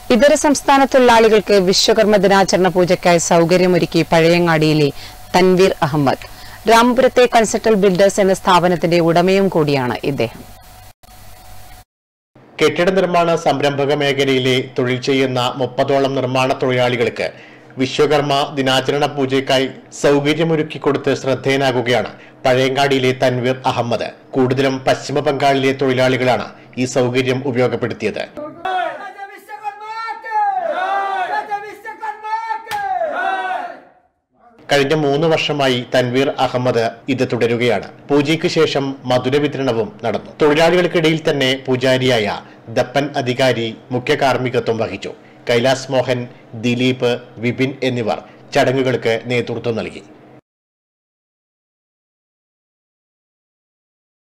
ഇതര സംസ്ഥാന തൊഴിലാളികൾക്ക് വിശ്വകർമ്മ ദിനാചരണ പൂജയ്ക്കായി സൗകര്യമൊരുക്കി പഴയങ്ങാടിയിലെ തൻവീർ അഹമ്മദ് രാമപുരത്തെ കൺസൾട്ടൽ ബിൽഡേഴ്സ് എന്ന സ്ഥാപനത്തിന്റെ ഉടമയും കൂടിയാണ് ഇദ്ദേഹം കെട്ടിട നിർമ്മാണ സംരംഭക മേഖലയിലെ തൊഴിൽ ചെയ്യുന്ന മുപ്പതോളം നിർമ്മാണ തൊഴിലാളികൾക്ക് വിശ്വകർമ്മ ദിനാചരണ പൂജയ്ക്കായി സൗകര്യമൊരുക്കി കൊടുത്ത് ശ്രദ്ധേയനാകുകയാണ് പഴയങ്ങാടിയിലെ തൻവീർ അഹമ്മദ് കൂടുതലും പശ്ചിമ ബംഗാളിലെ തൊഴിലാളികളാണ് ഈ സൗകര്യം ഉപയോഗപ്പെടുത്തിയത് राजा विश्वकर्मा के राजा विश्वकर्मा के കഴിഞ്ഞ മൂന്ന് വർഷമായി തൻവീർ അഹമ്മദ് ഇത് തുടരുകയാണ് പൂജയ്ക്ക് ശേഷം മധുര വിതരണവും നടന്നു തൊഴിലാളികൾക്കിടയിൽ തന്നെ പൂജാരിയായ ദപ്പൻ അധികാരി മുഖ്യ കാർമ്മികത്വം വഹിച്ചു കൈലാസ് മോഹൻ ദിലീപ് വിപിൻ എന്നിവർ ചടങ്ങുകൾക്ക് നേതൃത്വം നൽകി